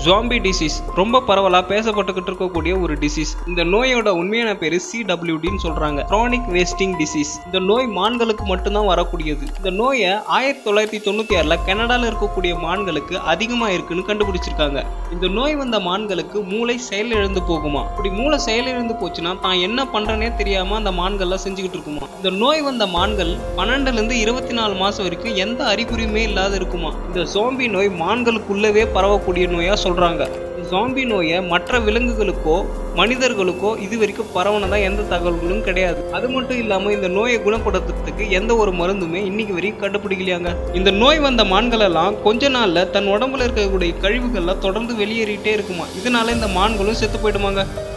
zombie disease ரொம்ப பரவலா பேசப்பட்டுக்கிட்டு இருக்கக்கூடிய ஒரு டிசீஸ் இந்த நோயோட உண்மையான பேரு சிடபிள்யூடின்னு சொல்றாங்க chronic வேஸ்டிங் டிசீஸ் இந்த நோய் மான்களுக்கு மட்டும்தான் வரக்கூடியது இந்த நோயை ஆயிரத்தி தொள்ளாயிரத்தி தொண்ணூத்தி ஆறுல கனடால இருக்கக்கூடிய மான்களுக்கு அதிகமா இருக்குன்னு கண்டுபிடிச்சிருக்காங்க இந்த நோய் வந்த மான்களுக்கு மூளை செயலிழந்து போகுமா அப்படி மூளை செயலிழந்து போச்சுன்னா தான் என்ன பண்றேனே தெரியாம அந்த மான்கள்லாம் செஞ்சுக்கிட்டு இருக்குமா இந்த நோய் வந்த மான்கள் பன்னெண்டுல இருந்து இருபத்தி நாலு மாசம் வரைக்கும் எந்த அறிகுறியுமே இல்லாத இருக்குமா இந்த சோம்பி நோய் மான்களுக்குள்ளவே பரவக்கூடிய நோயா சொல்றாங்க ஜாம்பி நோயை மற்ற விலங்குகளுக்கோ மனிதர்களுக்கோ இது வரைக்கும் பரவனதா எந்த தகவல்களும் கிடையாது அது மட்டும் இல்லாம இந்த நோயை குணப்படுத்துறதுக்கு எந்த ஒரு மருந்துமே இன்னைக்கு வரைக்கும் கண்டுபிடிக்கலையாங்க இந்த நோய் வந்த மான்கள் எல்லாம் கொஞ்ச நாள்ல தன் உடம்புல இருக்கக்கூடிய கழிவுகள்லாம் தொடர்ந்து வெளியேறிட்டே இருக்குமா இதனால இந்த மான்களும் செத்து போயிடுமாங்க